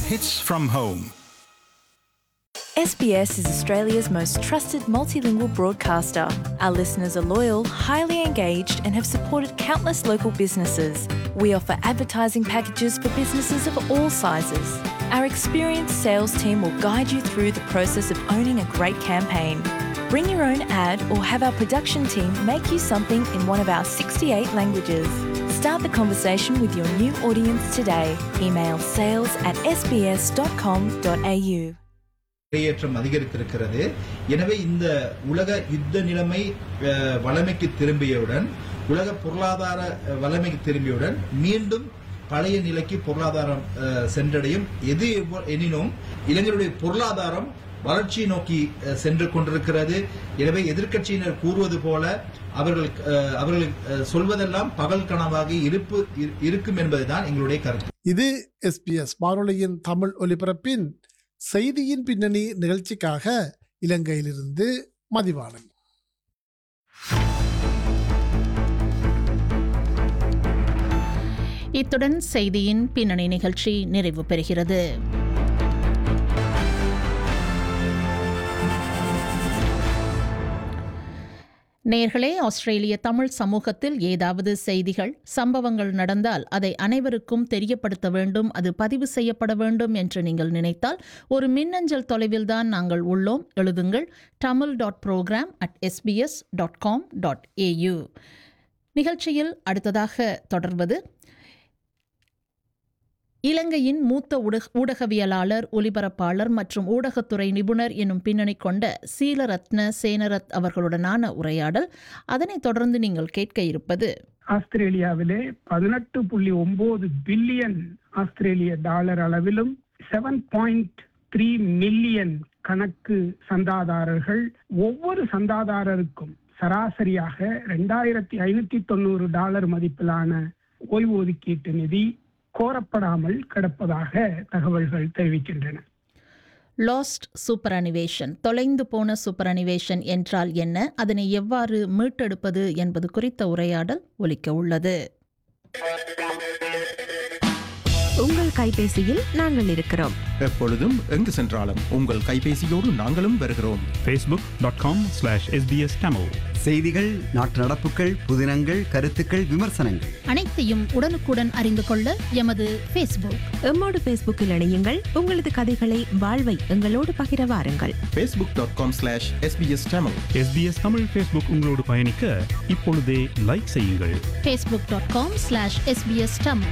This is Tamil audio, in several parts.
hits from home. SBS is Australia's most trusted multilingual broadcaster. Our listeners are loyal, highly engaged, and have supported countless local businesses. We offer advertising packages for businesses of all sizes. Our experienced sales team will guide you through the process of owning a great campaign. Bring your own ad or have our production team make you something in one of our 68 languages. Start the conversation with your new audience today. Email sales at sbs.com.au. வெளியேற்றம் அதிகரித்திருக்கிறது எனவே இந்த உலக யுத்த நிலைமை அஹ், வளமைக்கு திரும்பியவுடன் உலக பொருளாதார அஹ், வளமைக்கு திரும்பியவுடன் மீண்டும் பழைய நிலைக்கு பொருளாதாரம் அஹ், சென்றடையும் எது எவ்வ- எனினும் இளைஞருடைய பொருளாதாரம் வளர்ச்சியை நோக்கி அஹ், சென்று கொண்டிருக்கிறது எனவே எதிர்க்கட்சியினர் கூறுவது போல அவர்கள் அஹ், அவர்கள் அஹ், சொல்வதெல்லாம் பகல் கனவாக இருப்பு இரு- இருக்கும் என்பதுதான் எங்களுடைய கருத்து இது எஸ்பிஎஸ் வானொலியின் தமிழ் ஒலிபரப்பின் செய்தியின் பின்னணி நிகழ்ச்சிக்காக இலங்கையிலிருந்து மதிவாணன் இத்துடன் செய்தியின் பின்னணி நிகழ்ச்சி நிறைவு பெறுகிறது நேர்களே ஆஸ்திரேலிய தமிழ் சமூகத்தில் ஏதாவது செய்திகள் சம்பவங்கள் நடந்தால் அதை அனைவருக்கும் தெரியப்படுத்த வேண்டும் அது பதிவு செய்யப்பட வேண்டும் என்று நீங்கள் நினைத்தால் ஒரு மின்னஞ்சல் தொலைவில்தான் நாங்கள் உள்ளோம் எழுதுங்கள் Tamil dot program at SBS dot com dot AU நிகழ்ச்சியில் அடுத்ததாக தொடர்வது இலங்கையின் மூத்த ஊடக ஊடகவியலாளர் ஒலிபரப்பாளர் மற்றும் ஊடகத்துறை நிபுணர் எனும் பின்னணி கொண்ட சீலரத்ன சேனரத் அவர்களுடனான உரையாடல் அதனைத் தொடர்ந்து நீங்கள் கேட்க இருப்பது ஆஸ்திரேலியாவிலே பதினெட்டு புள்ளி ஒன்பது பில்லியன் ஆஸ்திரேலிய டாலர் அளவிலும் செவன் பாயிண்ட் த்ரீ மில்லியன் கணக்கு சந்தாதாரர்கள் ஒவ்வொரு சந்தாதாரருக்கும் சராசரியாக ரெண்டாயிரத்தி ஐநூத்தி தொண்ணூறு டாலர் மதிப்பிலான ஓய்வு ஒதுக்கீட்டு நிதி கோரப்படாமல் கிடப்பதாக தகவல்கள் தெரிவிக்கின்றன லாஸ்ட் சூப்பர் அனிவேஷன் தொலைந்து போன சூப்பர் அனிவேஷன் என்றால் என்ன அதனை எவ்வாறு மீட்டெடுப்பது என்பது குறித்த உரையாடல் ஒலிக்க உள்ளது உங்கள் கைபேசியில் நாங்கள் இருக்கிறோம் எப்பொழுதும் எங்கு சென்றாலும் உங்கள் கைபேசியோடு நாங்களும் வருகிறோம் facebook.com slash sbs tamil செய்திகள் நாட்டு நடப்புகள் புதினங்கள் கருத்துக்கள் விமர்சனங்கள் அனைத்தையும் உடனுக்குடன் அறிந்து கொள்ள எமது ஃபேஸ்புக் எம்மோடு ஃபேஸ்புக்கில் இணையுங்கள் உங்களது கதைகளை வாழ்வை எங்களோடு பகிர வாருங்கள் facebook.com slash sbs tamil sbs Tamil Facebook உங்களோடு பயணிக்க இப்பொழுதே லைக் செய்யுங்கள் Facebook dot com slash SBS Tamil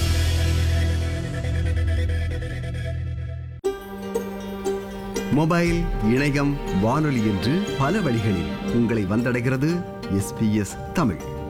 mobile இணையம் வானொலி என்று பல வழிகளில் உங்களை வந்தடைகிறது எஸ்பிஎஸ் தமிழ்